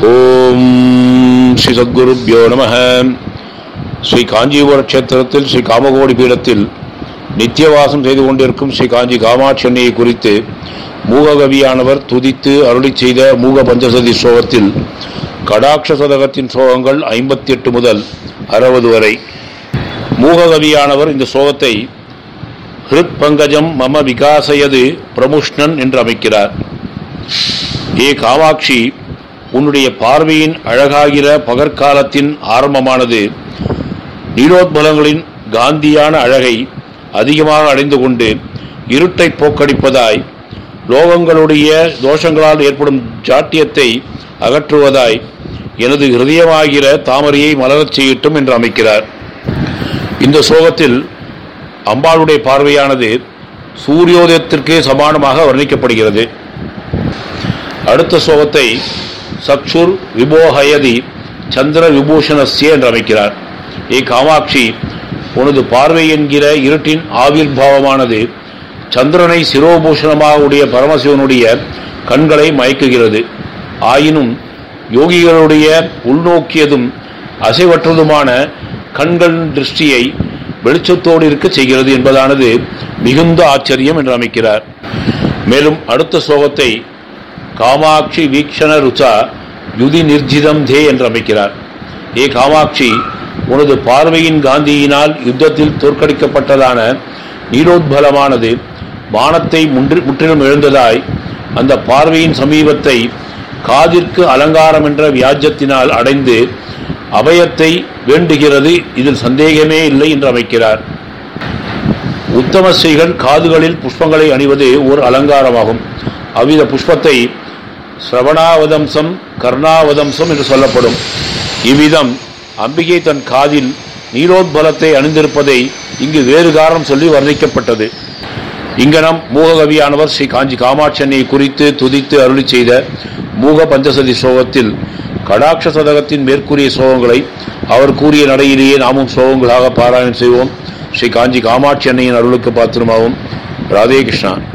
ஓம் ஸ்ரீ சத்குருப்யோ நம ஸ்ரீ காஞ்சிபுர கஷேத்திரத்தில் ஸ்ரீ காமகோடி பீடத்தில் நித்தியவாசம் செய்து கொண்டிருக்கும் ஸ்ரீ காஞ்சி காமாட்சி அன்னையை குறித்து மூககவியானவர் துதித்து அருளி செய்த மூக பஞ்சசதி ஸ்லோகத்தில் கடாட்ச சதகத்தின் ஸ்லோகங்கள் ஐம்பத்தி எட்டு முதல் அறுபது வரை மூககவியானவர் இந்த ஸ்லோகத்தை ஹிருத் பங்கஜம் மம விகாசயது பிரமுஷ்ணன் என்று அமைக்கிறார் ஏ காமாட்சி உன்னுடைய பார்வையின் அழகாகிற பகற்காலத்தின் ஆரம்பமானது நீரோத்பலங்களின் காந்தியான அழகை அதிகமாக அடைந்து கொண்டு இருட்டை போக்கடிப்பதாய் லோகங்களுடைய தோஷங்களால் ஏற்படும் ஜாட்டியத்தை அகற்றுவதாய் எனது ஹிருதயமாகிற தாமரையை மலரச் செய்யட்டும் என்று அமைக்கிறார் இந்த சோகத்தில் அம்பாளுடைய பார்வையானது சூரியோதயத்திற்கு சமானமாக வர்ணிக்கப்படுகிறது அடுத்த சோகத்தை சக்ஷுர் விபோஹயதி சந்திர விபூஷணஸ்ய என்று அமைக்கிறார் ஏ காமாட்சி உனது பார்வை என்கிற இருட்டின் ஆவிர்வாவமானது சந்திரனை சிரோபூஷணமாக உடைய பரமசிவனுடைய கண்களை மயக்குகிறது ஆயினும் யோகிகளுடைய உள்நோக்கியதும் அசைவற்றதுமான கண்கள் திருஷ்டியை வெளிச்சத்தோடு இருக்க செய்கிறது என்பதானது மிகுந்த ஆச்சரியம் என்று அமைக்கிறார் மேலும் அடுத்த ஸ்லோகத்தை காமாட்சி வீக்ஷண ருச்சா யுதி நிர்ஜிதம் தே என்று அமைக்கிறார் ஏ காமாட்சி உனது பார்வையின் காந்தியினால் யுத்தத்தில் தோற்கடிக்கப்பட்டதான நீரோத்பலமானது வானத்தை முன்று முற்றிலும் எழுந்ததாய் அந்த பார்வையின் சமீபத்தை காதிற்கு அலங்காரம் என்ற வியாஜத்தினால் அடைந்து அபயத்தை வேண்டுகிறது இதில் சந்தேகமே இல்லை என்று அமைக்கிறார் உத்தமஸ்ரீகள் காதுகளில் புஷ்பங்களை அணிவது ஒரு அலங்காரமாகும் அவ்வித புஷ்பத்தை சிரவணாவதம்சம் கர்ணாவதம்சம் என்று சொல்லப்படும் இவ்விதம் அம்பிகை தன் காதில் நீரோத்பலத்தை அணிந்திருப்பதை இங்கு வேறு காரணம் சொல்லி வர்ணிக்கப்பட்டது இங்கனம் மூககவியானவர் ஸ்ரீ காஞ்சி காமாட்சி அன்னையை குறித்து துதித்து அருளி செய்த மூக பஞ்சசதி ஸ்லோகத்தில் கடாட்ச சதகத்தின் மேற்கூறிய ஸ்லோகங்களை அவர் கூறிய நடையிலேயே நாமும் ஸ்லோகங்களாக பாராயணம் செய்வோம் ஸ்ரீ காஞ்சி காமாட்சி அன்னையின் அருளுக்கு பாத்திரமாகும் ராதே கிருஷ்ணா